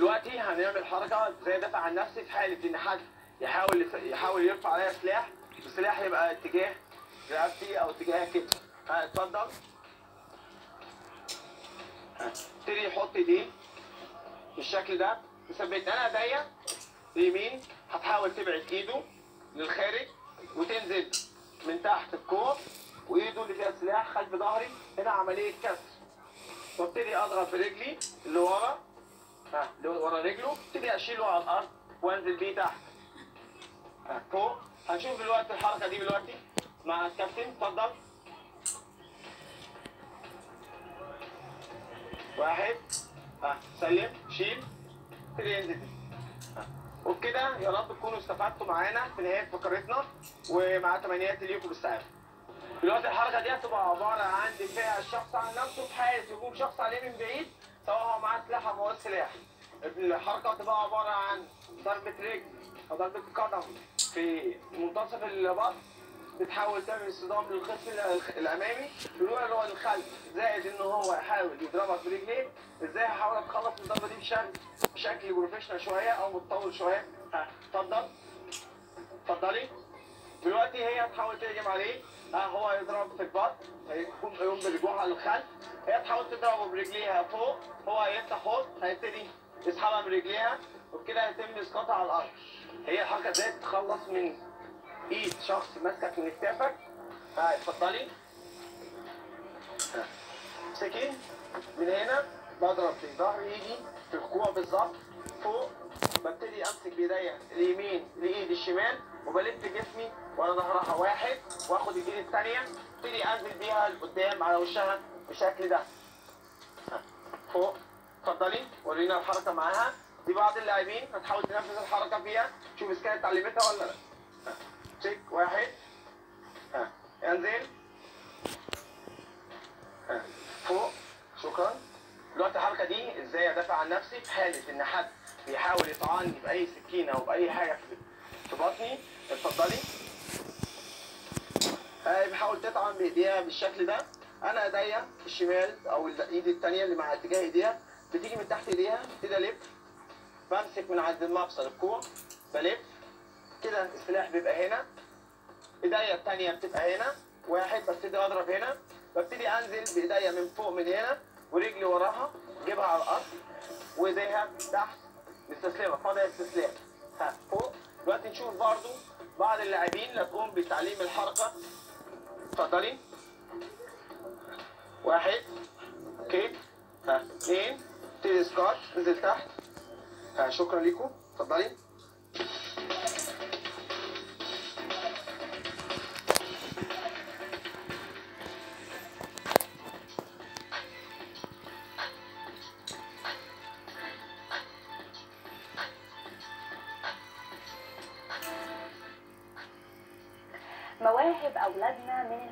دلوقتي هنعمل حركه زي دافع عن نفسي في حاله ان حد يحاول يحاول يرفع عليا سلاح السلاح يبقى اتجاه رقبتي او اتجاه كتفي ها اتفضل ها، ابتدي يحط ايديه بالشكل ده مثبت انا ايديا اليمين هتحاول تبعد ايده للخارج وتنزل من تحت الكوع وايده اللي فيها سلاح خلف ظهري هنا عمليه كسر وابتدي اضغط برجلي اللي ورا ها اللي ورا رجله ابتدي اشيله على الارض وانزل بيه تحت ها فوق هنشوف دلوقتي الحركه دي دلوقتي مع الكابتن اتفضل واحد ها سلم شيل ابتدي ينزل ها. وبكده يا رب تكونوا استفدتوا معانا في نهايه فقرتنا ومع تمنياتي ليكم بالسعاده دلوقتي الحركه دي هتبقى عباره عن دفاع الشخص عن نفسه في حاله هجوم شخص عليه من بعيد سواء هو معاه سلاح او معاه سلاح الحركه هتبقى عباره عن ضربه رجل او ضربه قدم في منتصف البطن بتحاول تعمل اصطدام للخصم ال- الامامي بالوقت اللي هو الخلف زائد ان هو يحاول يضربك برجليه ازاي هحاول اتخلص من الضربه دي بشكل بشكل بروفيشنال شويه او متطور شويه ها اتفضل اتفضلي دلوقتي هي هتحاول تهجم عليه ها هو يضرب في البطن هيكون يقوم برجوعها للخلف هي تحاول تضربه برجليها فوق هو هيفتح حوض هيبتدي يسحبها برجليها وبكده هيتم اسقاطها على الارض هي الحركه ازاي تتخلص من ايد شخص ماسكك من كتافك ها اتفضلي ها. سكين من هنا بضرب في ظهر ايدي في الكوع بالظبط فوق ببتدي امسك بايديا اليمين لايدي الشمال وبلف جسمي وانا ظهرها واحد واخد الايد الثانيه ابتدي انزل بيها لقدام على وشها بالشكل ده ها. فوق اتفضلي ورينا الحركه معاها دي بعض اللاعبين هتحاول تنفذ الحركه فيها شوف اذا كانت اتعلمتها ولا لا ها. تشيك واحد ها انزل ها. فوق شكرا دلوقتي الحركه دي ازاي ادافع عن نفسي في حاله ان حد بيحاول يطعني باي سكينه او باي حاجه في في بطني اتفضلي هاي بحاول تطعن بايديها بالشكل ده انا ايديا الشمال او الايد الثانيه اللي مع اتجاه ايديها بتيجي من تحت ايديها ابتدي الف بمسك من عند المفصل الكوع بلف كده السلاح بيبقى هنا ايديا الثانيه بتبقى هنا واحد ببتدي اضرب هنا ببتدي انزل بايديا من فوق من هنا ورجلي وراها جيبها على الارض وايديها تحت مستسلمه فاضيه استسلام ها فوق دلوقتي نشوف برضو بعض اللاعبين اللي تقوم بتعليم الحركه اتفضلي واحد اوكي ها اثنين ابتدي سكوت انزل تحت ها شكرا لكم اتفضلي مواهب أولادنا من